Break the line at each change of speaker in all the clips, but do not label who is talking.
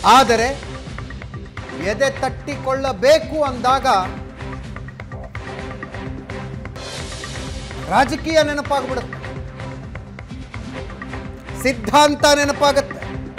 ಆದರೆ ಎದೆ ತಟ್ಟಿಕೊಳ್ಳಬೇಕು ಅಂದಾಗ ರಾಜಕೀಯ ನೆನಪಾಗ್ಬಿಡುತ್ತೆ ಸಿದ್ಧಾಂತ ನೆನಪಾಗುತ್ತೆ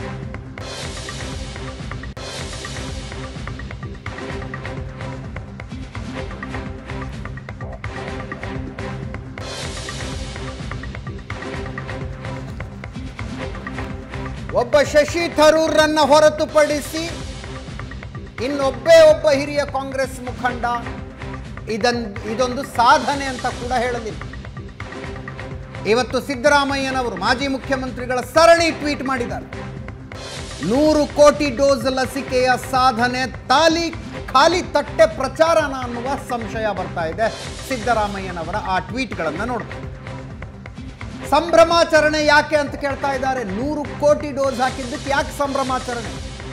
ಒಬ್ಬ ಶಶಿ ಥರೂರನ್ನ ಹೊರತುಪಡಿಸಿ ಇನ್ನೊಬ್ಬೇ ಒಬ್ಬ ಹಿರಿಯ ಕಾಂಗ್ರೆಸ್ ಮುಖಂಡ ಇದನ್ ಇದೊಂದು ಸಾಧನೆ ಅಂತ ಕೂಡ ಹೇಳಲಿಲ್ಲ ಇವತ್ತು ಸಿದ್ದರಾಮಯ್ಯನವರು ಮಾಜಿ ಮುಖ್ಯಮಂತ್ರಿಗಳ ಸರಣಿ ಟ್ವೀಟ್ ಮಾಡಿದ್ದಾರೆ ನೂರು ಕೋಟಿ ಡೋಸ್ ಲಸಿಕೆಯ ಸಾಧನೆ ತಾಲಿ ಖಾಲಿ ತಟ್ಟೆ ಪ್ರಚಾರನ ಅನ್ನುವ ಸಂಶಯ ಬರ್ತಾ ಇದೆ ಸಿದ್ದರಾಮಯ್ಯನವರ ಆ ಟ್ವೀಟ್ಗಳನ್ನು ನೋಡ್ತಾರೆ ಸಂಭ್ರಮಾಚರಣೆ ಯಾಕೆ ಅಂತ ಕೇಳ್ತಾ ಇದ್ದಾರೆ ನೂರು ಕೋಟಿ ಡೋಸ್ ಹಾಕಿದ್ದಕ್ಕೆ ಯಾಕೆ ಸಂಭ್ರಮಾಚರಣೆ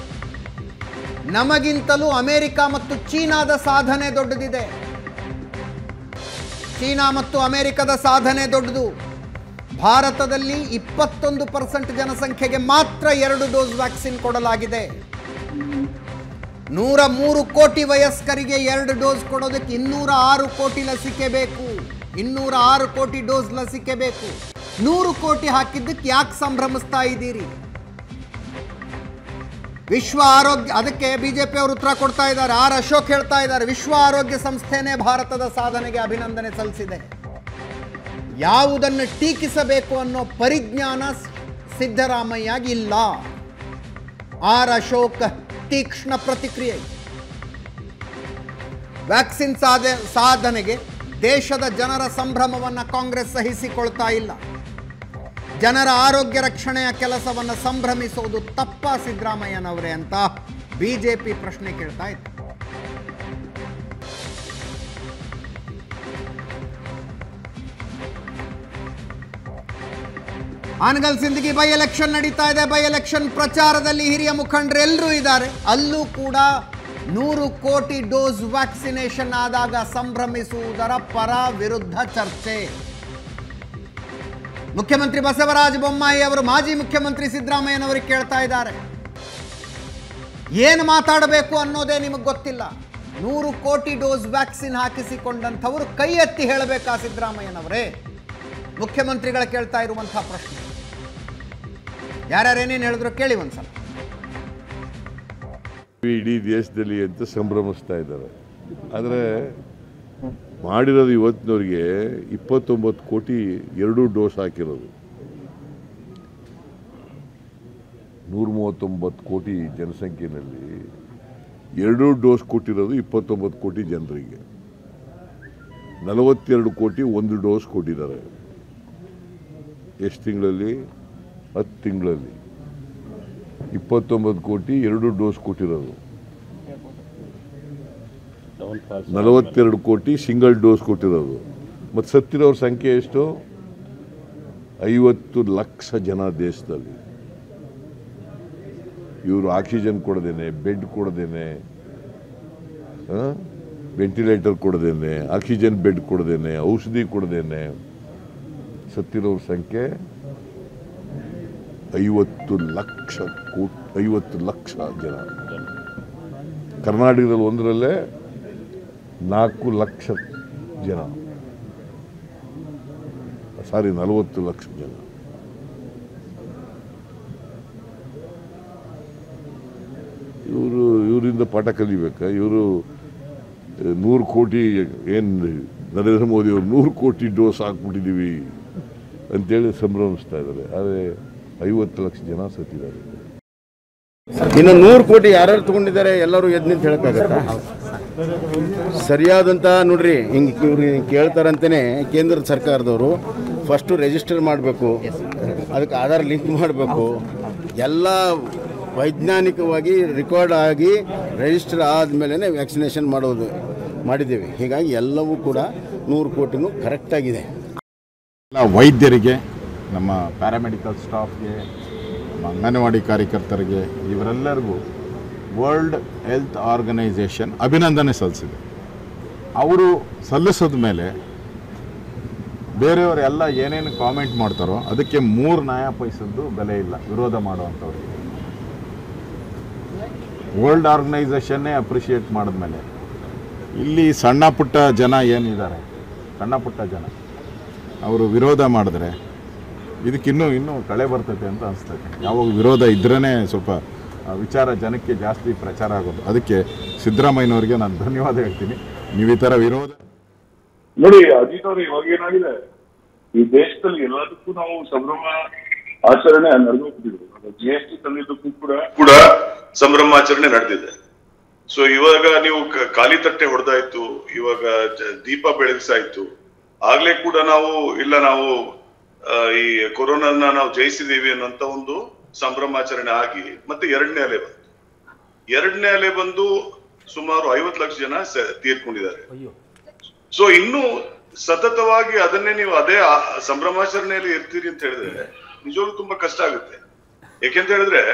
ನಮಗಿಂತಲೂ ಅಮೆರಿಕ ಮತ್ತು ಚೀನಾದ ಸಾಧನೆ ದೊಡ್ಡದಿದೆ ಚೀನಾ ಮತ್ತು ಅಮೆರಿಕದ ಸಾಧನೆ ದೊಡ್ಡದು ಭಾರತದಲ್ಲಿ ಇಪ್ಪತ್ತೊಂದು ಪರ್ಸೆಂಟ್ ಜನಸಂಖ್ಯೆಗೆ ಮಾತ್ರ ಎರಡು ಡೋಸ್ ವ್ಯಾಕ್ಸಿನ್ ಕೊಡಲಾಗಿದೆ ನೂರ ಮೂರು ಕೋಟಿ ವಯಸ್ಕರಿಗೆ ಎರಡು ಡೋಸ್ ಕೊಡೋದಕ್ಕೆ ಇನ್ನೂರ ಆರು ಕೋಟಿ ಲಸಿಕೆ ಬೇಕು ಇನ್ನೂರ ಆರು ಕೋಟಿ ಡೋಸ್ ಲಸಿಕೆ ಬೇಕು ನೂರು ಕೋಟಿ ಹಾಕಿದ್ದಕ್ಕೆ ಯಾಕೆ ಸಂಭ್ರಮಿಸ್ತಾ ಇದ್ದೀರಿ ವಿಶ್ವ ಆರೋಗ್ಯ ಅದಕ್ಕೆ ಬಿಜೆಪಿ ಅವರು ಉತ್ತರ ಕೊಡ್ತಾ ಇದ್ದಾರೆ ಆರ್ ಅಶೋಕ್ ಹೇಳ್ತಾ ಇದ್ದಾರೆ ವಿಶ್ವ ಆರೋಗ್ಯ ಸಂಸ್ಥೆನೇ ಭಾರತದ ಸಾಧನೆಗೆ ಅಭಿನಂದನೆ ಸಲ್ಲಿಸಿದೆ ಯಾವುದನ್ನು ಟೀಕಿಸಬೇಕು ಅನ್ನೋ ಪರಿಜ್ಞಾನ ಸಿದ್ದರಾಮಯ್ಯಗೆ ಇಲ್ಲ ಆರ್ ಅಶೋಕ್ ತೀಕ್ಷ್ಣ ಪ್ರತಿಕ್ರಿಯೆ ವ್ಯಾಕ್ಸಿನ್ ಸಾಧ ಸಾಧನೆಗೆ ದೇಶದ ಜನರ ಸಂಭ್ರಮವನ್ನು ಕಾಂಗ್ರೆಸ್ ಸಹಿಸಿಕೊಳ್ತಾ ಇಲ್ಲ ಜನರ ಆರೋಗ್ಯ ರಕ್ಷಣೆಯ ಕೆಲಸವನ್ನು ಸಂಭ್ರಮಿಸೋದು ತಪ್ಪ ಸಿದ್ದರಾಮಯ್ಯನವರೇ ಅಂತ ಬಿಜೆಪಿ ಪ್ರಶ್ನೆ ಕೇಳ್ತಾ ಇತ್ತು ಆನಗಲ್ ಸಿಂದಗಿ ಬೈ ಎಲೆಕ್ಷನ್ ನಡೀತಾ ಇದೆ ಬೈ ಎಲೆಕ್ಷನ್ ಪ್ರಚಾರದಲ್ಲಿ ಹಿರಿಯ ಮುಖಂಡರೆಲ್ಲರೂ ಇದ್ದಾರೆ ಅಲ್ಲೂ ಕೂಡ ನೂರು ಕೋಟಿ ಡೋಸ್ ವ್ಯಾಕ್ಸಿನೇಷನ್ ಆದಾಗ ಸಂಭ್ರಮಿಸುವುದರ ಪರ ವಿರುದ್ಧ ಚರ್ಚೆ ಮುಖ್ಯಮಂತ್ರಿ ಬಸವರಾಜ ಬೊಮ್ಮಾಯಿ ಅವರು ಮಾಜಿ ಮುಖ್ಯಮಂತ್ರಿ ಸಿದ್ದರಾಮಯ್ಯನವರಿಗೆ ಕೇಳ್ತಾ ಇದ್ದಾರೆ ಏನು ಮಾತಾಡಬೇಕು ಅನ್ನೋದೇ ನಿಮಗೆ ಗೊತ್ತಿಲ್ಲ ನೂರು ಕೋಟಿ ಡೋಸ್ ವ್ಯಾಕ್ಸಿನ್ ಹಾಕಿಸಿಕೊಂಡಂಥವರು ಕೈ ಎತ್ತಿ ಹೇಳಬೇಕಾ ಸಿದ್ದರಾಮಯ್ಯನವರೇ ಮುಖ್ಯಮಂತ್ರಿಗಳ ಕೇಳ್ತಾ ಇರುವಂತಹ ಪ್ರಶ್ನೆ ಯಾರ್ಯಾರು ಏನೇನು ಹೇಳಿದ್ರು ಕೇಳಿ ಒಂದ್ಸಲ
ಇಡೀ ದೇಶದಲ್ಲಿ ಅಂತ ಸಂಭ್ರಮಿಸ್ತಾ ಇದ್ದಾರೆ ಆದರೆ ಮಾಡಿರೋದು ಇವತ್ತಿನವ್ರಿಗೆ ಇಪ್ಪತ್ತೊಂಬತ್ತು ಕೋಟಿ ಎರಡು ಡೋಸ್ ಹಾಕಿರೋದು ನೂರ ಮೂವತ್ತೊಂಬತ್ತು ಕೋಟಿ ಜನಸಂಖ್ಯೆಯಲ್ಲಿ ಎರಡು ಡೋಸ್ ಕೊಟ್ಟಿರೋದು ಇಪ್ಪತ್ತೊಂಬತ್ತು ಕೋಟಿ ಜನರಿಗೆ ನಲವತ್ತೆರಡು ಕೋಟಿ ಒಂದು ಡೋಸ್ ಕೊಟ್ಟಿದ್ದಾರೆ ಎಷ್ಟು ತಿಂಗಳಲ್ಲಿ ಹತ್ತು ತಿಂಗಳಲ್ಲಿ ಇಪ್ಪತ್ತೊಂಬತ್ತು ಕೋಟಿ ಎರಡು ಡೋಸ್ ಕೊಟ್ಟಿರೋದು ನಲವತ್ತೆರಡು ಕೋಟಿ ಸಿಂಗಲ್ ಡೋಸ್ ಕೊಟ್ಟಿರೋದು ಮತ್ತು ಸತ್ತಿರೋರ ಸಂಖ್ಯೆ ಎಷ್ಟು ಐವತ್ತು ಲಕ್ಷ ಜನ ದೇಶದಲ್ಲಿ ಇವರು ಆಕ್ಸಿಜನ್ ಕೊಡದೇನೆ ಬೆಡ್ ಕೊಡದೇನೆ ವೆಂಟಿಲೇಟರ್ ಕೊಡದೇನೆ ಆಕ್ಸಿಜನ್ ಬೆಡ್ ಕೊಡದೇನೆ ಔಷಧಿ ಕೊಡದೇನೆ ಸತ್ತಿರೋರ ಸಂಖ್ಯೆ ಐವತ್ತು ಲಕ್ಷ ಕೋಟಿ ಐವತ್ತು ಲಕ್ಷ ಜನ ಕರ್ನಾಟಕದಲ್ಲಿ ಒಂದರಲ್ಲೇ ನಾಲ್ಕು ಲಕ್ಷ ಜನ ಸಾರಿ ನಲವತ್ತು ಲಕ್ಷ ಜನ ಇವರು ಇವರಿಂದ ಪಾಠ ಕಲಿಬೇಕಾ ಇವರು ನೂರು ಕೋಟಿ ಏನು ನರೇಂದ್ರ ಮೋದಿ ಅವರು ನೂರು ಕೋಟಿ ಡೋಸ್ ಹಾಕ್ಬಿಟ್ಟಿದ್ದೀವಿ ಅಂತೇಳಿ ಸಂಭ್ರಮಿಸ್ತಾ ಇದ್ದಾರೆ ಆದರೆ ಐವತ್ತು ಲಕ್ಷ ಜನ ಸತ್ತಿದ್ದಾರೆ
ಇನ್ನು ನೂರು ಕೋಟಿ ಯಾರ್ಯಾರು ತಗೊಂಡಿದ್ದಾರೆ ಎಲ್ಲರೂ ಎದ್ ನಿಂತ ಹೇಳಕ್ಕಾಗತ್ತಾ ಸರಿಯಾದಂತ ನೋಡ್ರಿ ಹಿಂಗೆ ಇವ್ರು ಕೇಳ್ತಾರಂತೇನೆ ಕೇಂದ್ರ ಸರ್ಕಾರದವರು ಫಸ್ಟು ರಿಜಿಸ್ಟರ್ ಮಾಡಬೇಕು ಅದಕ್ಕೆ ಆಧಾರ್ ಲಿಂಕ್ ಮಾಡಬೇಕು ಎಲ್ಲ ವೈಜ್ಞಾನಿಕವಾಗಿ ರೆಕಾರ್ಡ್ ಆಗಿ ರಿಜಿಸ್ಟರ್ ಆದಮೇಲೆ ವ್ಯಾಕ್ಸಿನೇಷನ್ ಮಾಡೋದು ಮಾಡಿದ್ದೀವಿ ಹೀಗಾಗಿ ಎಲ್ಲವೂ ಕೂಡ ನೂರು ಕೋಟಿನೂ ಕರೆಕ್ಟಾಗಿದೆ
ಎಲ್ಲ ವೈದ್ಯರಿಗೆ ನಮ್ಮ ಪ್ಯಾರಾಮೆಡಿಕಲ್ ಸ್ಟಾಫ್ಗೆ ನಮ್ಮ ಅಂಗನವಾಡಿ ಕಾರ್ಯಕರ್ತರಿಗೆ ಇವರೆಲ್ಲರಿಗೂ ವರ್ಲ್ಡ್ ಹೆಲ್ತ್ ಆರ್ಗನೈಸೇಷನ್ ಅಭಿನಂದನೆ ಸಲ್ಲಿಸಿದೆ ಅವರು ಸಲ್ಲಿಸಿದ ಮೇಲೆ ಬೇರೆಯವರೆಲ್ಲ ಏನೇನು ಕಾಮೆಂಟ್ ಮಾಡ್ತಾರೋ ಅದಕ್ಕೆ ಮೂರು ನ್ಯಾಯ ಪೈಸದ್ದು ಬೆಲೆ ಇಲ್ಲ ವಿರೋಧ ಮಾಡುವಂಥವ್ರಿಗೆ ವರ್ಲ್ಡ್ ಆರ್ಗನೈಸೇಷನ್ನೇ ಅಪ್ರಿಷಿಯೇಟ್ ಮಾಡಿದ್ಮೇಲೆ ಇಲ್ಲಿ ಸಣ್ಣ ಪುಟ್ಟ ಜನ ಏನಿದ್ದಾರೆ ಸಣ್ಣ ಪುಟ್ಟ ಜನ ಅವರು ವಿರೋಧ ಮಾಡಿದ್ರೆ ಇದಕ್ಕಿನ್ನೂ ಇನ್ನೂ ಕಳೆ ಬರ್ತೈತೆ ಅಂತ ಅನಿಸ್ತೈತೆ ಯಾವಾಗ ವಿರೋಧ ಇದ್ರೇ ಸ್ವಲ್ಪ ಆ, ವಿಚಾರ ಜನಕ್ಕೆ ಜಾಸ್ತಿ ಪ್ರಚಾರ ಆಗೋದು ಅದಕ್ಕೆ ಸಿದ್ದರಾಮಯ್ಯನವ್ರಿಗೆ ನಾನು ಧನ್ಯವಾದ ಹೇಳ್ತೀನಿ ನೀವು ಈ ಥರ ವಿರೋಧ
ನೋಡಿ ಅಜಿತ್ ಅವ್ರು ಇವಾಗ ಏನಾಗಿದೆ ಈ ದೇಶದಲ್ಲಿ ಎಲ್ಲದಕ್ಕೂ ನಾವು ಸಂಭ್ರಮ ಆಚರಣೆ ನಡೆದೋಗ್ತಿದ್ರು ಜಿ ಎಸ್ ಟಿ ತಂದಿದ್ದಕ್ಕೂ ಕೂಡ
ಕೂಡ ಸಂಭ್ರಮಾಚರಣೆ ನಡೆದಿದೆ ಸೊ ಇವಾಗ ನೀವು ಕ- ಖಾಲಿ ತಟ್ಟೆ ಹೊಡೆದಾಯ್ತು ಇವಾಗ ಜ- ದೀಪ ಬೆಳಗ್ಸಾಯ್ತು ಆಗ್ಲೇ ಕೂಡ ನಾವು ಇಲ್ಲ ನಾವು ಆ, ಈ ಕೊರೋನಾನ ನಾವು ಜಯಿಸಿದೀವಿ ಅನ್ನೋಂತ ಒಂದು ಸಂಭ್ರಮಾಚರಣೆ ಆಗಿ ಮತ್ತೆ ಎರಡನೇ ಅಲೆ ಬಂತು ಎರಡನೇ ಅಲೆ ಬಂದು ಸುಮಾರು ಐವತ್ತು ಲಕ್ಷ ಜನ ಸ- ತೀರ್ಕೊಂಡಿದ್ದಾರೆ ಸೊ ಇನ್ನು ಸತತವಾಗಿ ಅದನ್ನೇ ನೀವು ಅದೇ ಆ- ಸಂಭ್ರಮಾಚರಣೆಯಲ್ಲಿ ಇರ್ತೀರಿ ಅಂತ ಹೇಳಿದ್ರೆ ನಿಜವಾಗ್ಲೂ ತುಂಬಾ ಕಷ್ಟ ಆಗುತ್ತೆ ಯಾಕೆಂತ ಹೇಳಿದ್ರೆ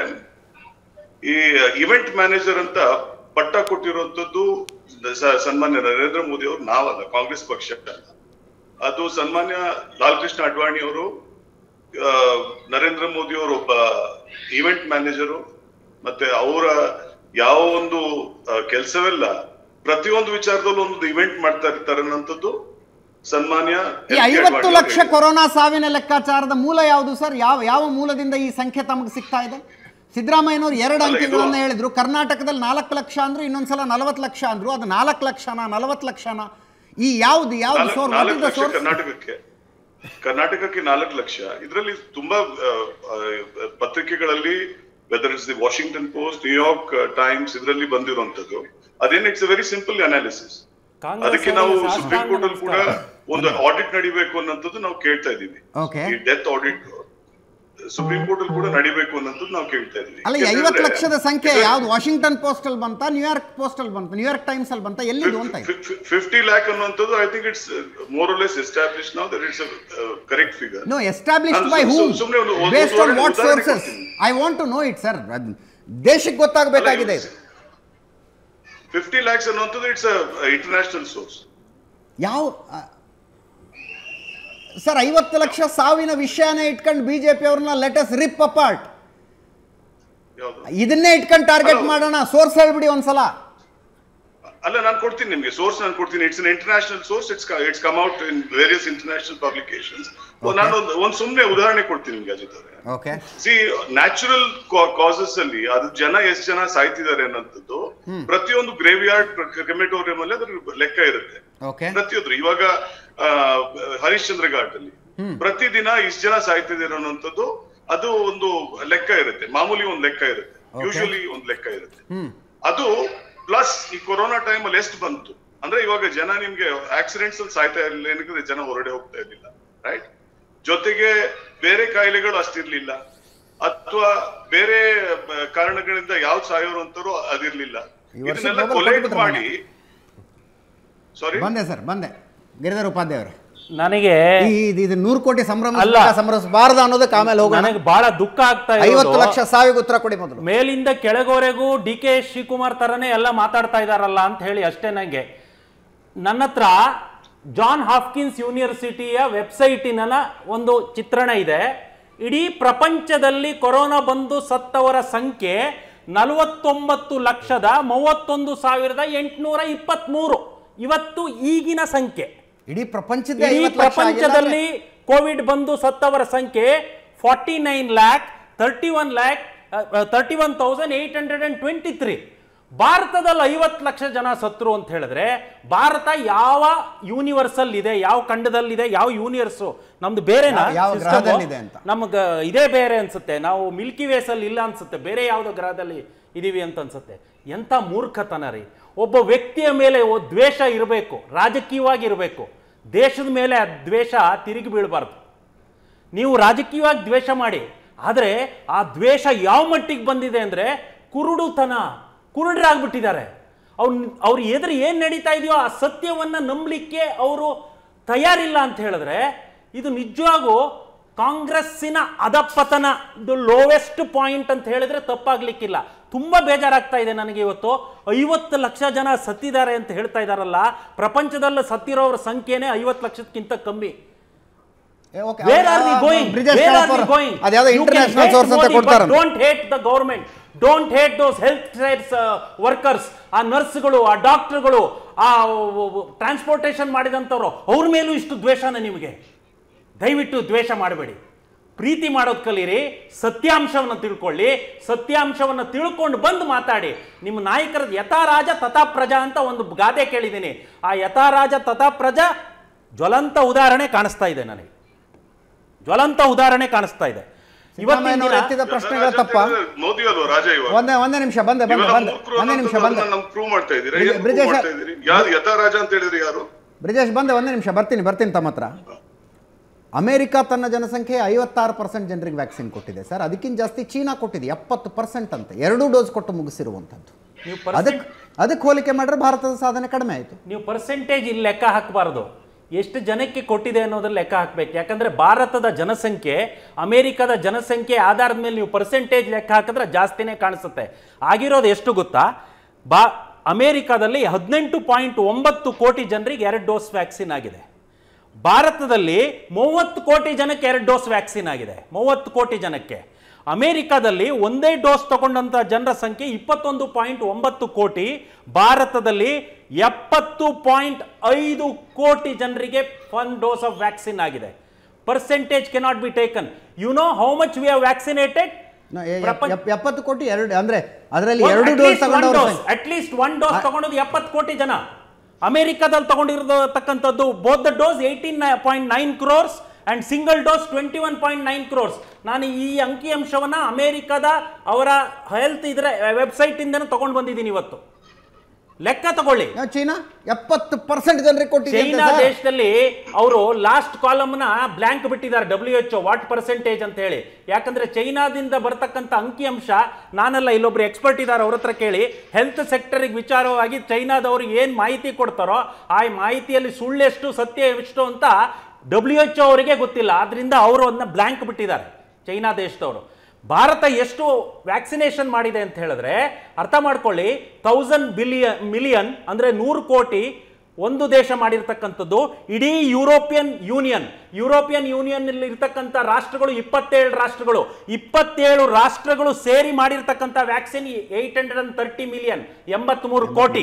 ಈ ಇವೆಂಟ್ ಮ್ಯಾನೇಜರ್ ಅಂತ ಪಟ್ಟ ಕೊಟ್ಟಿರುವಂತದ್ದು ಸ- ಸನ್ಮಾನ್ಯ ನರೇಂದ್ರ ಮೋದಿ ಅವರು ನಾವಲ್ಲ ಕಾಂಗ್ರೆಸ್ ಪಕ್ಷ ಅಲ್ಲ. ಅದು ಸನ್ಮಾನ್ಯ ಲಾಲ್ ಕೃಷ್ಣ ಅಡ್ವಾಣಿ ಅವರು ಆ, ನರೇಂದ್ರ ಮೋದಿ ಅವರು ಒಬ್ಬ ಇವೆಂಟ್ ಮ್ಯಾನೇಜರು ಮತ್ತೆ ಅವರ ಯಾವ ಒಂದು ಕೆಲಸವೆಲ್ಲ ಪ್ರತಿಯೊಂದು ವಿಚಾರದಲ್ಲೂ ಒಂದು ಇವೆಂಟ್ ಮಾಡ್ತಾ ಇರ್ತಾರೆ ಅನ್ನೋಂಥದ್ದು ಸನ್ಮಾನ್ಯ
ಈ
ಎಲ್ ಕೆ
ಐವತ್ತು
ಅಡ್ವಾಣಿ
ಲಕ್ಷ
ಅವರು ಹೇಳಿದ್ದಾರೆ.
ಕೊರೋನಾ ಸಾವಿನ ಲೆಕ್ಕಾಚಾರದ ಮೂಲ ಯಾವುದು ಸರ್ ಯಾವ ಯಾವ ಮೂಲದಿಂದ ಈ ಸಂಖ್ಯೆ ತಮಗೆ ಸಿಗ್ತಾ ಇದೆ ಸಿದ್ದರಾಮಯ್ಯನವರು ಎರಡು
ಅಲ್ಲ, ಇದು-
ಅಂಕಿಗಳನ್ನ ಹೇಳಿದ್ರು ಕರ್ನಾಟಕದಲ್ಲಿ ನಾಲ್ಕು ಲಕ್ಷ ಅಂದ್ರು ಇನ್ನೊಂದ್ಸಲ ನಲವತ್ತು ಲಕ್ಷ ಅಂದ್ರು ಅದು ನಾಲ್ಕು ಲಕ್ಷನ ನಲವತ್ತು ಲಕ್ಷನ ಈ ಯಾವ್ದು ಯಾವ್ದು
ನಾಲ್ಕು
ಸೋರ್
ನಾಲ್ಕು ಲಕ್ಷ ಕರ್ನಾಟಕಕ್ಕೆ ಕರ್ನಾಟಕಕ್ಕೆ ನಾಲ್ಕು ಲಕ್ಷ ಇದರಲ್ಲಿ ತುಂಬಾ ಆ, ಆ, ಪತ್ರಿಕೆಗಳಲ್ಲಿ whether it's the Washington Post New York Times ಇದರಲ್ಲಿ ಬಂದಿರುವಂತದ್ದು ಅದೇನು it's very simple analysis
Congress
ಅದಕ್ಕೆ ನಾವು
ಅವರಿಗೆ
ಸುಪ್ರೀಂ
ಸಾಷ್ಟಾಂಗ
ಕೋರ್ಟ್ ಅಲ್ಲಿ ಕೂಡ
ನಮಸ್ಕಾರ.
ಒಂದು ಆಡಿಟ್ ನಡಿಬೇಕು ಅನ್ನೋಂಥದ್ದು ನಾವು ಕೇಳ್ತಾ ಇದೀವಿ
Okay.
ಈ ಡೆತ್ ಆಡಿಟ್ ಸುಪ್ರೀಂ ಕೋರ್ಟ್ ಅಲ್ಲಿ ಕೂಡ ನಡಿಬೇಕು ಅನ್ನೋಂಥದ್ದು ನಾವು ಕೇಳ್ತಾ ಇದೀವಿ
ಅಲ್ಲ ಈ
ಯಾಕಂದ್ರೆ
ಐವತ್ತು ಲಕ್ಷದ ಸಂಖ್ಯೆ
ಇದು-
ಯಾವ್ದು ವಾಷಿಂಗ್ಟನ್ ಪೋಸ್ಟ್ ಅಲ್ಲಿ ಬಂತ ನ್ಯೂಯಾರ್ಕ್ ಪೋಸ್ಟ್ ಅಲ್ಲಿ ಬಂತ ನ್ಯೂಯಾರ್ಕ್ ಟೈಮ್ಸ್ ಅಲ್ಲಿ ಬಂತ ಎಲ್ಲಿದು ಅಂತ ಇದೆ
ಫಿಫ್ಟಿ ಲ್ಯಾಕ್ ಅನ್ನುವಂಥದ್ದು I think it's more less establish ನಾವು that it's correct figure
no established
ನಾನು
ಬೈ
ಸು-
ಹೂಮ್
ಸುಮ್ನೆ ಒಂದು- ಒಂದು
ಬೇಸ್ಡ್ ಆನ್
ಉದಾಹರಣೆ-
ವಾಟ್
ಉದಾಹರಣೆ
ಸೋರ್ಸಸ್
ಕೊಡ್ತೀನಿ.
I want to know it sir ದೇಶಕ್ಕೆ ಗೊತ್ತಾಗಬೇಕಾಗಿದೆ ಇದು
ಫಿಫ್ಟಿ ಲ್ಯಾಕ್ಸ್ ಅನ್ನುವಂಥದ್ದು ಇಟ್ಸ್ ಇಂಟರ್ನ್ಯಾಷನಲ್ ಸೋರ್ಸ್
ಯಾವ ಸರ್ ಐವತ್ತು ಲಕ್ಷ ಸಾವಿನ ವಿಷಯನೇ ಇಟ್ಕೊಂಡು ಬಿಜೆಪಿ ಅವ್ರನ್ನ ಲೆಟಸ್ ರಿಪ್ ಅಪಾರ್ಟ್
ಯಾವುದು
ಇದನ್ನೇ ಇಟ್ಕೊಂಡು ಟಾರ್ಗೆಟ್
Hello.
ಮಾಡೋಣ ಸೋರ್ಸ್ ಹೇಳ್ಬಿಡಿ ಒಂದ್ಸಲ
ಅಲ್ಲ ನಾನು ಕೊಡ್ತೀನಿ ನಿಮಗೆ ಸೋರ್ಸ್ ನಾನು ಕೊಡ್ತೀನಿ it's an international source it's it's come out in various international publications ನಾನು ಒಂದು ಒಂದು ಸುಮ್ಮನೆ ಉದಾಹರಣೆ ಕೊಡ್ತೀನಿ ನಿಮ್ಗೆ ಅಜಿತ್ ಅವರೇ
ಓಕೆ
ಸಿ ನ್ಯಾಚುರಲ್ ಕಾಸಸ್ ಅಲ್ಲಿ ಅದು ಜನ ಎಷ್ಟು ಜನ ಸಾಯ್ತಿದ್ದಾರೆ ಅನ್ನೋಂಥದ್ದು ಪ್ರತಿಯೊಂದು ಗ್ರೇವ್ ಯಾರ್ಡ್ ಕ್ರೆಮೆಟೋರಿಯಂ ಅಲ್ಲಿ ಅದ್ರ ಲೆಕ್ಕ ಇರುತ್ತೆ
ಓಕೆ
ಪ್ರತಿಯೊಂದು ಇವಾಗ ಆ, ಹರಿಶ್ಚಂದ್ರ ಘಾಟ್ ಅಲ್ಲಿ ಪ್ರತಿದಿನ ಇಷ್ಟು ಜನ ಸಾಯ್ತಿದ್ದಾರೆ ಅನ್ನೋಂಥದ್ದು ಅದು ಒಂದು ಲೆಕ್ಕ ಇರುತ್ತೆ ಮಾಮೂಲಿ ಒಂದು ಲೆಕ್ಕ ಇರುತ್ತೆ ಯೂಶುವಲಿ ಒಂದು ಲೆಕ್ಕ ಇರುತ್ತೆ ಅದು ಪ್ಲಸ್ ಈ ಕೊರೋನಾ ಟೈಮ್ ಅಲ್ಲಿ ಎಷ್ಟು ಬಂತು ಅಂದ್ರೆ ಇವಾಗ ಜನ ನಿಮ್ಗೆ ಆಕ್ಸಿಡೆಂಟ್ಸ್ ಅಲ್ಲಿ ಸಾಯ್ತಾ ಇರಲಿಲ್ಲ ಏನಕ್ಕೆ ಜನ ಹೊರಡೆ ಹೋಗ್ತಾ ಇರ್ಲಿಲ್ಲ ರೈಟ್ ಜೊತೆಗೆ ಬೇರೆ ಕಾಯಿಲೆಗಳು ಅಷ್ಟಿರ್ಲಿಲ್ಲ ಅಥವಾ ಬೇರೆ ಬ- ಕಾರಣಗಳಿಂದ ಯಾವ್ದು ಸಾಯೋರು ಅಂತಾರೋ ಅದಿರ್ಲಿಲ್ಲ
ಈ ವರ್ಷ
ಇದನ್ನೆಲ್ಲ
global
ಕೊಲೆಕ್ಟ್
ಕೊಟ್ಬಿಟ್ರಲ್ಲ.
ಮಾಡಿ ಸಾರಿ
ಬಂದೆ ಸರ್ ಬಂದೆ ಗಿರಿಧರ್ ಉಪಾಧ್ಯಾಯ ಅವರೇ
ನನಗೆ
ಈ ಇದು- ಇದು ನೂರು ಕೋಟಿ ಸಂಭ್ರಮ
ಅಲ್ಲ.
ಸಂಭ್ರಮಿಸಬಾರದು ಅನ್ನೋದಕ್ಕೆ ಆಮೇಲೆ ಹೋಗೋಣ
ನನಗೆ ಬಹಳ ದುಃಖ ಆಗ್ತಾ
ಐವತ್ತು
ಇರೋದು
ಲಕ್ಷ ಸಾವಿಗೆ ಉತ್ತರ ಕೊಡಿ ಮೊದಲು
ಮೇಲಿಂದ ಕೆಳಗೋರೆಗೂ ಡಿ ಕೆ ಶಿವಕುಮಾರ್ ತರನೇ ಎಲ್ಲ ಮಾತಾಡ್ತಾ ಇದಾರಲ್ಲ ಅಂತ ಹೇಳಿ ಅಷ್ಟೇ ನನಗೆ ನನ್ನ ಹತ್ರ ಜಾನ್ ಹಾಫ್ಕಿನ್ಸ್ ಯೂನಿವರ್ಸಿಟಿಯ ವೆಬ್ಸೈಟಿನ ಒಂದು ಚಿತ್ರಣ ಇದೆ ಇಡೀ ಪ್ರಪಂಚದಲ್ಲಿ ಕೊರೋನಾ ಬಂದು ಸತ್ತವರ ಸಂಖ್ಯೆ ನಲವತ್ತೊಂಬತ್ತು ಲಕ್ಷದ ಮೂವತ್ತೊಂದು ಸಾವಿರದ ಎಂಟುನೂರ ಇಪ್ಪತ್ತ್ಮೂರು ಇವತ್ತು ಈಗಿನ ಸಂಖ್ಯೆ
ಇಡೀ ಪ್ರಪಂಚದ
ಇಡೀ
ಐವತ್ತು ಲಕ್ಷ ಆಗಿಲ್ಲ ಅಂದ್ರೆ-
ಪ್ರಪಂಚದಲ್ಲಿ ಕೋವಿಡ್ ಬಂದು ಸತ್ತವರ ಸಂಖ್ಯೆ forty nine lakh thirty one lakh thirty one thousand eight hundred and twenty three ಭಾರತದಲ್ಲಿ ಐವತ್ತು ಲಕ್ಷ ಜನ ಸತ್ರು ಅಂತ ಹೇಳಿದ್ರೆ ಭಾರತ ಯಾವ ಯೂನಿವರ್ಸಲ್ ಇದೆ ಯಾವ ಖಂಡದಲ್ಲಿದೆ ಯಾವ ಯೂನಿವರ್ಸು ನಮ್ದು ಬೇರೆನಾ
ಯಾವ- ಯಾವ
system?
ಗ್ರಹದಲ್ಲಿದೆ ಅಂತ.
ನಮ್ಗೆ ಇದೇ ಬೇರೆ ಅನ್ಸುತ್ತೆ ನಾವು ಮಿಲ್ಕಿ ವೇಸ್ ಅಲ್ಲಿ ಇಲ್ಲ ಅನ್ಸುತ್ತೆ ಬೇರೆ ಯಾವುದೋ ಗ್ರಹದಲ್ಲಿ ಇದೀವಿ ಅಂತ ಅನ್ಸುತ್ತೆ ಎಂಥ ಮೂರ್ಖತನ ರೀ ಒಬ್ಬ ವ್ಯಕ್ತಿಯ ಮೇಲೆ ಒ- ದ್ವೇಷ ಇರಬೇಕು ರಾಜಕೀಯವಾಗಿ ಇರಬೇಕು ದೇಶದ ಮೇಲೆ ಆ ದ್ವೇಷ ತಿರುಗಿ ಬೀಳಬಾರ್ದು ನೀವು ರಾಜಕೀಯವಾಗಿ ದ್ವೇಷ ಮಾಡಿ ಆದರೆ ಆ ದ್ವೇಷ ಯಾವ ಮಟ್ಟಿಗೆ ಬಂದಿದೆ ಅಂದರೆ ಕುರುಡುತನ ಕುರುಡರಾಗ್ಬಿಟ್ಟಿದ್ದಾರೆ ಅವ್ರು ಅವ್ರ ಎದುರು ಏನು ನಡೀತಾ ಇದೆಯೋ ಆ ಸತ್ಯವನ್ನು ನಂಬಲಿಕ್ಕೆ ಅವರು ತಯಾರಿಲ್ಲ ಅಂತ ಹೇಳಿದ್ರೆ ಇದು ನಿಜವಾಗೂ ಕಾಂಗ್ರೆಸ್ಸಿನ ಅಧಪತನ ಇದು ಲೋವೆಸ್ಟ್ ಪಾಯಿಂಟ್ ಅಂತ ಹೇಳಿದ್ರೆ ತಪ್ಪಾಗ್ಲಿಕ್ಕಿಲ್ಲ ತುಂಬ ಬೇಜಾರಾಗ್ತಾ ಇದೆ ನನಗೆ ಇವತ್ತು ಐವತ್ತು ಲಕ್ಷ ಜನ ಸತ್ತಿದ್ದಾರೆ ಅಂತ ಹೇಳ್ತಾ ಇದ್ದಾರಲ್ಲ ಪ್ರಪಂಚದಲ್ಲಿ ಸತ್ತಿರೋರ ಸಂಖ್ಯೆನೇ ಐವತ್ತು ಲಕ್ಷಕ್ಕಿಂತ ಕಮ್ಮಿ
ಏ, okay.
Where are we
ಆ,
going?
Brijesh
Where are
Kalappa
we
ಅವರು
going?
ಅದ್ಯಾವುದೋ
You can
international
hate
source ಅಂತ
Modi, but
ಕೊಡ್ತಾರೆ
Don't hate the government. Don't hate those health cares workers ಆ ನರ್ಸ್ಗಳು ಆ ಡಾಕ್ಟರ್ಗಳು ಆ ಟ್ರಾನ್ಸ್ಪೋರ್ಟೇಷನ್ ಮಾಡಿದಂಥವ್ರು ಅವ್ರ ಮೇಲೂ ಇಷ್ಟು ದ್ವೇಷನ ನಿಮಗೆ ದಯವಿಟ್ಟು ದ್ವೇಷ ಮಾಡಬೇಡಿ ಪ್ರೀತಿ ಮಾಡೋದು ಕಲೀರಿ ಸತ್ಯಾಂಶವನ್ನು ತಿಳ್ಕೊಳ್ಳಿ ಸತ್ಯಾಂಶವನ್ನು ತಿಳ್ಕೊಂಡು ಬಂದು ಮಾತಾಡಿ ನಿಮ್ಮ ನಾಯಕರ ಯಥಾರಾಜ ತಥಾ ಪ್ರಜಾ ಅಂತ ಒಂದು ಗಾದೆ ಕೇಳಿದ್ದೀನಿ ಆ ಯಥಾರಾಜ ತಥಾ ಪ್ರಜಾ ಜ್ವಲಂತ ಉದಾಹರಣೆ ಕಾಣಿಸ್ತಾ ಇದೆ ನನಗೆ ಜ್ವಲಂತ ಉದಾಹರಣೆ ಕಾಣಿಸ್ತಾ ಇದೆ ಇವತ್ತಿನ
ಸಿದ್ದರಾಮಯ್ಯನವರು
ದಿನ-
ಎತ್ತಿದ ಪ್ರಶ್ನೆಗಳ ತಪ್ಪ
ಮೋದಿ ಅಲ್ವಾ ರಾಜ ಇವಾಗ
ಒಂದೇ ಒಂದೇ ನಿಮಿಷ ಬಂದೆ ಬಂದೆ
ಇವೆಲ್ಲ
ಬಂದೆ
ಮೂರ್ಖರು
ಒಂದೇ ನಿಮಿಷ
ಅನ್ನೋದನ್ನ
ಬಂದೆ
ನಮ್ಗೆ ಪ್ರೂವ್ ಮಾಡ್ತಾ ಇದ್ದೀರಾ
ಬ್ರಿಜೇಶ್-
ಏನ್ prove
ಬ್ರಿಜೇಶ್
ಮಾಡ್ತಾ ಇದ್ದೀರಿ ಯಾರು ಯಥಾರಾಜ ಅಂತ ಹೇಳಿದ್ರಿ ಯಾರು
ಬ್ರಿಜೇಶ್ ಬಂದೆ ಒಂದೇ ನಿಮಿಷ ಬರ್ತೀನಿ ಬರ್ತೀನಿ ತಮ್ಮ ಹತ್ರ ಅಮೆರಿಕ ತನ್ನ ಜನಸಂಖ್ಯೆ ಐವತ್ತಾರು ಪರ್ಸೆಂಟ್ ಜನರಿಗೆ ವ್ಯಾಕ್ಸಿನ್ ಕೊಟ್ಟಿದೆ ಸರ್ ಅದಕ್ಕಿಂತ ಜಾಸ್ತಿ ಚೀನಾ ಕೊಟ್ಟಿದೆ ಎಪ್ಪತ್ತು ಪರ್ಸೆಂಟ್ ಅಂತ ಎರಡೂ ಡೋಸ್ ಕೊಟ್ಟು ಮುಗಿಸಿರುವಂಥದ್ದು
ನೀವು
ಅದಕ್ಕೆ ಅದಕ್ಕೆ ಹೋಲಿಕೆ ಮಾಡಿದ್ರೆ ಭಾರತದ ಸಾಧನೆ ಕಡಿಮೆ ಆಯಿತು
ನೀವು ಪರ್ಸೆಂಟೇಜ್ ಇಲ್ಲಿ ಲೆಕ್ಕ ಹಾಕಬಾರದು ಎಷ್ಟು ಜನಕ್ಕೆ ಕೊಟ್ಟಿದೆ ಅನ್ನೋದ್ರ ಲೆಕ್ಕ ಹಾಕಬೇಕು ಯಾಕಂದ್ರೆ ಭಾರತದ ಜನಸಂಖ್ಯೆ ಅಮೆರಿಕದ ಜನಸಂಖ್ಯೆ ಆಧಾರದ ಮೇಲೆ ನೀವು ಪರ್ಸೆಂಟೇಜ್ ಲೆಕ್ಕ ಹಾಕಿದ್ರೆ ಜಾಸ್ತಿನೇ ಕಾಣಿಸುತ್ತೆ ಆಗಿರೋದು ಎಷ್ಟು ಗೊತ್ತಾ ಬಾ ಅಮೆರಿಕದಲ್ಲಿ ಹದಿನೆಂಟು ಪಾಯಿಂಟ್ ಒಂಬತ್ತು ಕೋಟಿ ಜನರಿಗೆ ಎರಡು ಡೋಸ್ ವ್ಯಾಕ್ಸಿನ್ ಆಗಿದೆ ಭಾರತದಲ್ಲಿ ಮೂವತ್ತು ಕೋಟಿ ಜನಕ್ಕೆ ಎರಡು ಡೋಸ್ ವ್ಯಾಕ್ಸಿನ್ ಆಗಿದೆ ಮೂವತ್ತು ಕೋಟಿ ಜನಕ್ಕೆ ಅಮೆರಿಕದಲ್ಲಿ ಒಂದೇ ಡೋಸ್ ತಗೊಂಡಂತ ಜನರ ಸಂಖ್ಯೆ ಇಪ್ಪತ್ತೊಂದು ಪಾಯಿಂಟ್ ಒಂಬತ್ತು ಕೋಟಿ ಭಾರತದಲ್ಲಿ ಎಪ್ಪತ್ತು ಪಾಯಿಂಟ್ ಐದು ಕೋಟಿ ಜನರಿಗೆ ಒನ್ ಡೋಸ್ ಆಫ್ ವ್ಯಾಕ್ಸಿನ್ ಆಗಿದೆ percentage cannot be taken you know how much we have vaccinated
ನ- ಎ- ಎಪ್- ಎಪ್- ಎಪ್ಪತ್ತು ಕೋಟಿ ಎರಡು ಅಂದ್ರೆ ಅದರಲ್ಲಿ ಎರಡು ಡೋಸ್ ತಗೊಂಡವ್ರ ಸಂಖ್ಯೆ
ಅಟ್ಲೀಸ್ಟ್ ಒನ್ ಡೋಸ್ ತಗೊಂಡದ್ದು ಎಪ್ಪತ್ತು ಕೋಟಿ ಜನ ಅಮೆರಿಕದಲ್ಲಿ ತಗೊಂಡಿರತಕ್ಕಂಥದ್ದು both the dose eighteen point nine crores and single dose twenty one point nine crores ನಾನು ಈ ಅಂಕಿಅಂಶವನ್ನ ಅಮೆರಿಕದ ಅವರ ಹೆಲ್ತ್ ಇದರ ವೆಬ್ಸೈಟ್ ಇಂದನೂ ತಗೊಂಡು ಬಂದಿದ್ದೀನಿ ಇವತ್ತು ಲೆಕ್ಕ ತಗೊಳ್ಳಿ
ಯಾವ ಚೀನಾ ಎಪ್ಪತ್ತು ಪರ್ಸೆಂಟ್ ಜನರಿಗೆ ಕೊಟ್ಟಿದೆ
ಚೈನಾ ದೇಶದಲ್ಲಿ ಅವರು ಲಾಸ್ಟ್ ಕಾಲಮ್ನ ಬ್ಲ್ಯಾಂಕ್ ಬಿಟ್ಟಿದ್ದಾರೆ ಡಬ್ಲ್ಯೂ ಎಚ್ ವಾಟ್ ಪರ್ಸೆಂಟೇಜ್ ಅಂತ ಹೇಳಿ ಯಾಕಂದ್ರೆ ಚೈನಾದಿಂದ ಬರ್ತಕ್ಕಂಥ ಅಂಕಿಅಂಶ ನಾನೆಲ್ಲ ಇಲ್ಲೊಬ್ರು ಎಕ್ಸ್ಪರ್ಟ್ ಇದ್ದಾರೆ ಅವ್ರ ಹತ್ರ ಕೇಳಿ ಹೆಲ್ತ್ ಸೆಕ್ಟರ್ಗೆ ವಿಚಾರವಾಗಿ ಚೈನಾದವರು ಏನು ಮಾಹಿತಿ ಕೊಡ್ತಾರೋ ಆ ಮಾಹಿತಿಯಲ್ಲಿ ಸುಳ್ಳೆಷ್ಟು ಸತ್ಯ ಎಷ್ಟು ಅಂತ ಡಬ್ಲ್ಯೂ ಎಚ್ ಅವರಿಗೆ ಗೊತ್ತಿಲ್ಲ ಆದ್ರಿಂದ ಅವರು ಅದನ್ನ ಬ್ಲ್ಯಾಂಕ್ ಬಿಟ್ಟಿದ್ದಾರೆ ಚೈನಾ ದೇಶದವರು ಭಾರತ ಎಷ್ಟು ವ್ಯಾಕ್ಸಿನೇಷನ್ ಮಾಡಿದೆ ಅಂತ ಹೇಳಿದ್ರೆ ಅರ್ಥ ಮಾಡ್ಕೊಳ್ಳಿ ತೌಸಂಡ್ ಬಿಲಿಯನ್ ಮಿಲಿಯನ್ ಅಂದ್ರೆ ನೂರು ಕೋಟಿ ಒಂದು ದೇಶ ಮಾಡಿರ್ತಕ್ಕಂಥದ್ದು ಇಡೀ ಯುರೋಪಿಯನ್ ಯೂನಿಯನ್ ಯುರೋಪಿಯನ್ ಯೂನಿಯನ್ ಇರ್ತಕ್ಕಂಥ ರಾಷ್ಟ್ರಗಳು ಇಪ್ಪತ್ತೇಳು ರಾಷ್ಟ್ರಗಳು ಇಪ್ಪತ್ತೇಳು ರಾಷ್ಟ್ರಗಳು ಸೇರಿ ಮಾಡಿರ್ತಕ್ಕಂಥ vaccine eight hundred and thirty million ಎಂಬತ್ಮೂರು ಕೋಟಿ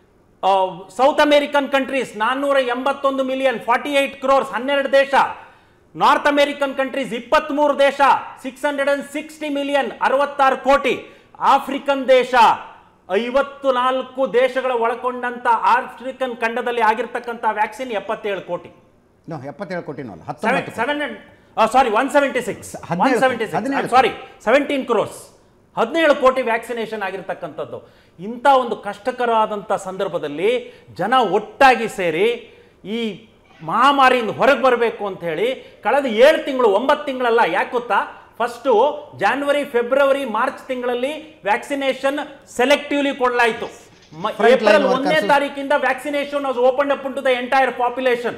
ಸೌತ್ ಅಮೆರಿಕನ್ ಕಂಟ್ರೀಸ್ ನಾನ್ನೂರ ಎಂಬತ್ತೊಂದು ಮಿಲಿಯನ್ ಫಾರ್ಟಿ ಏಟ್ ಕ್ರೋರ್ಸ್ ಹನ್ನೆರಡು ದೇಶ ನಾರ್ತ್ ಅಮೆರಿಕನ್ ಕಂಟ್ರೀಸ್ ಇಪ್ಪತ್ಮೂರು ದೇಶ six hundred and sixty million ಅರವತ್ತಾರು ಕೋಟಿ ಆಫ್ರಿಕನ್ ದೇಶ ಐವತ್ತು ನಾಲ್ಕು ದೇಶಗಳ ಒಳಗೊಂಡಂತ ಆಫ್ರಿಕನ್ ಖಂಡದಲ್ಲಿ ಆಗಿರ್ತಕ್ಕಂಥ ವ್ಯಾಕ್ಸಿನ್ ಎಪ್ಪತ್ತೇಳು ಕೋಟಿ
ನೋ ಎಪ್ಪತ್ತೇಳು ಕೋಟಿನೂ ಅಲ್ಲ ಹತ್ತೊಂಬತ್ತು ಕೋಟಿ.
Seven sorry one seventy six one
ಹದಿನೇಳು
ಸೆವೆಂಟಿ
ಹದಿನೇಳು
ಸಿಕ್ಸ್ ಸಾರಿ ಸೆವೆಂಟೀನ್ ಕ್ರೋರ್ಸ್ ಹದಿನೇಳು ಕೋಟಿ ವ್ಯಾಕ್ಸಿನೇಷನ್ ಆಗಿರ್ತಕ್ಕಂಥದ್ದು ಇಂಥ ಒಂದು ಕಷ್ಟಕರವಾದಂಥ ಸಂದರ್ಭದಲ್ಲಿ ಜನ ಒಟ್ಟಾಗಿ ಸೇರಿ ಈ ಮಹಾಮಾರಿಯಿಂದ ಹೊರಗೆ ಬರಬೇಕು ಅಂತ ಹೇಳಿ ಕಳೆದ ಏಳು ತಿಂಗಳು ಒಂಬತ್ತು ತಿಂಗಳಲ್ಲ ಯಾಕೆ ಗೊತ್ತಾ ಫಸ್ಟು ಜಾನ್ವರಿ ಫೆಬ್ರವರಿ ಮಾರ್ಚ್ ತಿಂಗಳಲ್ಲಿ ವ್ಯಾಕ್ಸಿನೇಷನ್ ಸೆಲೆಕ್ಟಿವ್ಲಿ ಕೊಡಲಾಯಿತು
Front line
ಏಪ್ರಿಲ್
workers.
ಒಂದನೇ ತಾರೀಕಿಂದ vaccination was open up to the entire population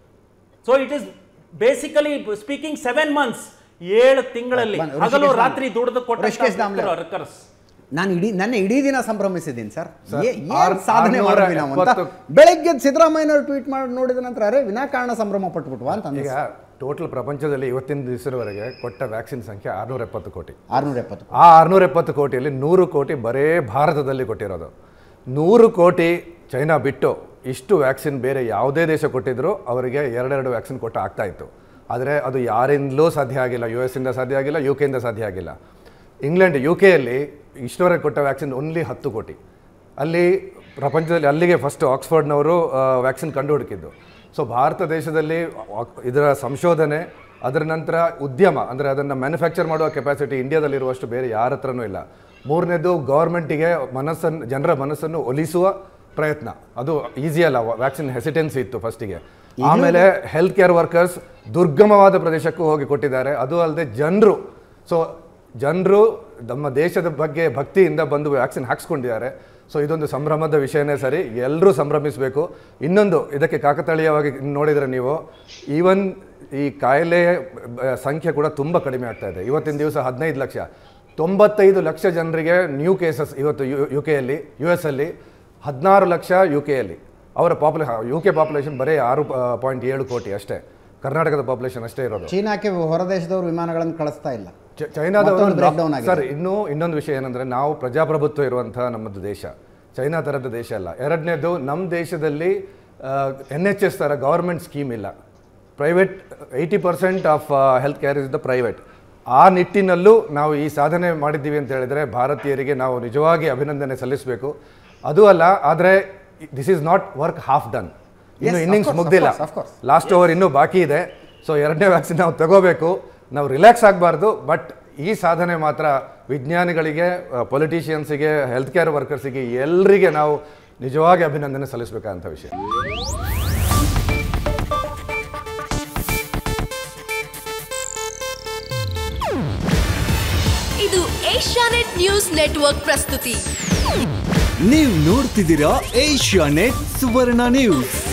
so it is basically speaking seven months ಏಳು ತಿಂಗಳಲ್ಲಿ
ಬನ್ನಿ,
ಹಗಲು
ಋಷಿಕೇಶ್
ರಾತ್ರಿ ದುಡಿದು
ಋಷಿಕೇಶ್ ದಾಮ್ಲೆ.
ವರ್ಕರ್ಸ್
ನಾನು ಇಡೀ ನನ್ನ ಇಡೀ ದಿನ ಸಂಭ್ರಮಿಸಿದ್ದೀನಿ ಸರ್
ಸರ್,
ಏ- ಏನ್
ಆರ್-
ಸಾಧನೆ
ಆರ್ನೂರ
ಮಾಡಿದ್ವಿ ನಾವು ಅಂತ
ಎಪ್ಪತ್ತು-
ಬೆಳಗ್ಗೆ ಸಿದ್ದರಾಮಯ್ಯನವರು ಟ್ವೀಟ್ ಮಾಡಿ ನೋಡಿದ ನಂತರ ಅರೆ ವಿನಾಕಾರಣ ಸಂಭ್ರಮ ಪಟ್ಬಿಟ್ವಾ ಅಂತ
ಈಗ
ಅನ್ನಿಸ್ತು
ಟೋಟಲ್ ಪ್ರಪಂಚದಲ್ಲಿ ಇವತ್ತಿನ ದಿವಸದವರೆಗೆ ಕೊಟ್ಟ ವ್ಯಾಕ್ಸಿನ್ ಸಂಖ್ಯೆ ಆರ್ನೂರ ಎಪ್ಪತ್ತು ಕೋಟಿ
ಆರ್ನೂರ ಎಪ್ಪತ್ತು
ಆ ಆರ್ನೂರ ಎಪ್ಪತ್ತು ಕೋಟಿಯಲ್ಲಿ ನೂರು ಕೋಟಿ ಬರೇ ಭಾರತದಲ್ಲಿ ಕೊಟ್ಟಿರೋದು ನೂರು ಕೋಟಿ ಚೈನಾ ಬಿಟ್ಟು ಇಷ್ಟು ವ್ಯಾಕ್ಸಿನ್ ಬೇರೆ ಯಾವುದೇ ದೇಶ ಕೊಟ್ಟಿದ್ರು ಅವರಿಗೆ ಎರಡೆರಡು ವ್ಯಾಕ್ಸಿನ್ ಕೊಟ್ಟು ಆಗ್ತಾ ಇತ್ತು ಆದರೆ ಅದು ಯಾರಿಂದಲೂ ಸಾಧ್ಯ ಆಗಿಲ್ಲ ಯು ಎಸ್ ಇಂದ ಸಾಧ್ಯ ಆಗಿಲ್ಲ ಯು ಕೆಯಿಂದ ಸಾಧ್ಯ ಆಗಿಲ್ಲ ಇಂಗ್ಲೆಂಡ್ ಯು ಕೆಯಲ್ಲಿ ಇಷ್ಟವರೆಗೆ ಕೊಟ್ಟ ವ್ಯಾಕ್ಸಿನ್ ಓನ್ಲಿ ಹತ್ತು ಕೋಟಿ ಅಲ್ಲಿ ಪ್ರಪಂಚದಲ್ಲಿ ಅಲ್ಲಿಗೆ ಫಸ್ಟ್ ಆಕ್ಸ್ಫರ್ಡ್ನವರು ವ್ಯಾಕ್ಸಿನ್ ಕಂಡು ಹುಡುಕಿದ್ದು ಸೊ ಭಾರತ ದೇಶದಲ್ಲಿ ಆಕ್- ಇದರ ಸಂಶೋಧನೆ ಅದರ ನಂತರ ಉದ್ಯಮ ಅಂದರೆ ಅದನ್ನು ಮ್ಯಾನುಫ್ಯಾಕ್ಚರ್ ಮಾಡುವ ಕೆಪಾಸಿಟಿ ಇಂಡಿಯಾದಲ್ಲಿರುವಷ್ಟು ಬೇರೆ ಯಾರ ಹತ್ರನೂ ಇಲ್ಲ ಮೂರನೇದು ಗೌರ್ಮೆಂಟಿಗೆ ಮನಸ್ಸನ್ನು ಜನರ ಮನಸ್ಸನ್ನು ಒಲಿಸುವ ಪ್ರಯತ್ನ ಅದು ಈಸಿ ಅಲ್ಲ ವ್ಯಾಕ್ಸಿನ್ ಹೆಸಿಟೆನ್ಸಿ ಇತ್ತು ಫಸ್ಟಿಗೆ ಆಮೇಲೆ ಹೆಲ್ತ್ ಕೇರ್ ವರ್ಕರ್ಸ್ ದುರ್ಗಮವಾದ ಪ್ರದೇಶಕ್ಕೂ ಹೋಗಿ ಕೊಟ್ಟಿದ್ದಾರೆ ಅದು ಅಲ್ಲದೆ ಜನರು ಸೊ ಜನರು ನಮ್ಮ ದೇಶದ ಬಗ್ಗೆ ಭಕ್ತಿಯಿಂದ ಬಂದು ವ್ಯಾಕ್ಸಿನ್ ಹಾಕ್ಸ್ಕೊಂಡಿದ್ದಾರೆ ಸೊ ಇದೊಂದು ಸಂಭ್ರಮದ ವಿಷಯನೇ ಸರಿ ಎಲ್ಲರೂ ಸಂಭ್ರಮಿಸಬೇಕು ಇನ್ನೊಂದು ಇದಕ್ಕೆ ಕಾಕತಾಳೀಯವಾಗಿ ನೋಡಿದರೆ ನೀವು ಈವನ್ ಈ ಕಾಯಿಲೆ ಬ- ಸಂಖ್ಯೆ ಕೂಡ ತುಂಬ ಕಡಿಮೆ ಆಗ್ತಾ ಇದೆ ಇವತ್ತಿನ ದಿವಸ ಹದಿನೈದು ಲಕ್ಷ ತೊಂಬತ್ತೈದು ಲಕ್ಷ ಜನರಿಗೆ ನ್ಯೂ ಕೇಸಸ್ ಇವತ್ತು ಯು ಯು ಕೆಯಲ್ಲಿ ಯು ಎಸ್ ಅಲ್ಲಿ ಹದಿನಾರು ಲಕ್ಷ ಯು ಕೆಯಲ್ಲಿ ಅವರ ಪಾಪ್ಯುಲೇ ಯು ಕೆ ಪಾಪ್ಯುಲೇಷನ್ ಬರೀ ಆರು ಪಾಯಿಂಟ್ ಏಳು ಕೋಟಿ ಅಷ್ಟೇ ಕರ್ನಾಟಕದ ಪಾಪ್ಯುಲೇಷನ್ ಅಷ್ಟೇ ಇರೋದು
ಚೀನಾಕ್ಕೆ ಹೊರದೇಶದವರು ವಿಮಾನಗಳನ್ನು ಕಳಿಸ್ತಾ ಇಲ್ಲ
ಚ- ಚೈನಾದವರು
ಮತ್ತೊಂದು breakdown ಆಗಿದೆ.
ಸರ್ ಇನ್ನೂ ಇನ್ನೊಂದು ವಿಷಯ ಏನಂದ್ರೆ ನಾವು ಪ್ರಜಾಪ್ರಭುತ್ವ ಇರುವಂತಹ ನಮ್ಮದು ದೇಶ ಚೈನಾ ಥರದ ದೇಶ ಅಲ್ಲ ಎರಡನೇದು ನಮ್ಮ ದೇಶದಲ್ಲಿ ಎನ್ ಎಚ್ ಎಸ್ ಥರ ಗೌರ್ಮೆಂಟ್ ಸ್ಕೀಮ್ ಇಲ್ಲ private eighty percent of health care is the private ಆ ನಿಟ್ಟಿನಲ್ಲೂ ನಾವು ಈ ಸಾಧನೆ ಮಾಡಿದ್ದೀವಿ ಅಂತ ಹೇಳಿದ್ರೆ ಭಾರತೀಯರಿಗೆ ನಾವು ನಿಜವಾಗಿ ಅಭಿನಂದನೆ ಸಲ್ಲಿಸಬೇಕು ಅದು ಅಲ್ಲ ಆದರೆ this is not work half done ಇನ್ನು
Yes, of
innings
course, of
ಮುಗ್ದಿಲ್ಲ
course, of course.
Last over ಇನ್ನೂ ಬಾಕಿ ಇದೆ ಸೊ ಎರಡನೇ ವ್ಯಾಕ್ಸಿನ್ ನಾವು ತಗೋಬೇಕು ನಾವು ರಿಲ್ಯಾಕ್ಸ್ ಆಗಬಾರ್ದು ಬಟ್ ಈ ಸಾಧನೆ ಮಾತ್ರ ವಿಜ್ಞಾನಿಗಳಿಗೆ ಪೊಲಿಟಿಷಿಯನ್ಸಿಗೆ ಹೆಲ್ತ್ ಕೇರ್ ವರ್ಕರ್ಸಿಗೆ ಎಲ್ಲರಿಗೆ ನಾವು ನಿಜವಾಗಿ ಅಭಿನಂದನೆ ಸಲ್ಲಿಸಬೇಕಂತ ವಿಷಯ
ಇದು ಏಷ್ಯಾನೆಟ್ ನ್ಯೂಸ್ ನೆಟ್ವರ್ಕ್ ಪ್ರಸ್ತುತಿ
ನೀವು ನೋಡ್ತಿದ್ದೀರಾ ಏಷ್ಯಾ ನೆಟ್ ಸುವರ್ಣ ನ್ಯೂಸ್